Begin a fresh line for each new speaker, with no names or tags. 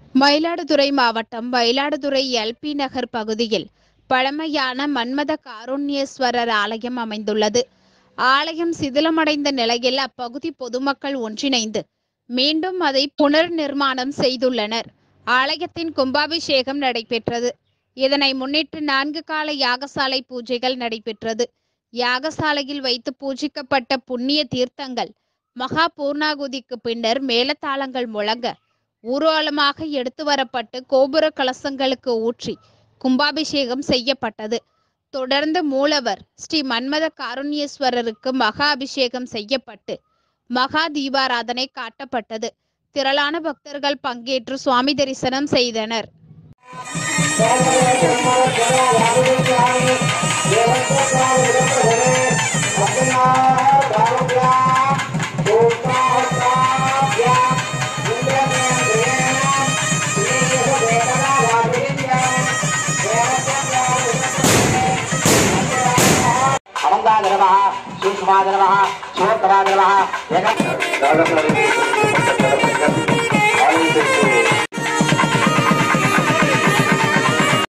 மயிலாடுதுறை மாவட்டம் மயிலாடுதுறை எல்பி நகர் பகுதியில் பழமையான மன்மத காருண்யேஸ்வரர் ஆலயம் அமைந்துள்ளது ஆலயம் சிதிலமடைந்த நிலையில் அப்பகுதி பொதுமக்கள் ஒன்றிணைந்து மீண்டும் அதை புனர் நிர்மாணம் செய்துள்ளனர் ஆலயத்தின் கும்பாபிஷேகம் நடைபெற்றது இதனை முன்னிட்டு நான்கு கால யாகசாலை பூஜைகள் நடைபெற்றது யாகசாலையில் வைத்து பூஜிக்கப்பட்ட புண்ணிய தீர்த்தங்கள் மகா பூர்ணாகுதிக்கு பின்னர் மேலதாளங்கள் முழங்க ஊர்வலமாக எடுத்து வரப்பட்டு கோபுர கலசங்களுக்கு ஊற்றி கும்பாபிஷேகம் செய்யப்பட்டது தொடர்ந்து மூலவர் ஸ்ரீ மன்மத காருண்யேஸ்வரருக்கு மகா அபிஷேகம் செய்யப்பட்டு மகா தீபாராதனை காட்டப்பட்டது திரளான பக்தர்கள் பங்கேற்று சுவாமி தரிசனம் செய்தனர்
अनन्तादिनमः सूक्ष्मादिनमः शिवोत्तरादिनमः एक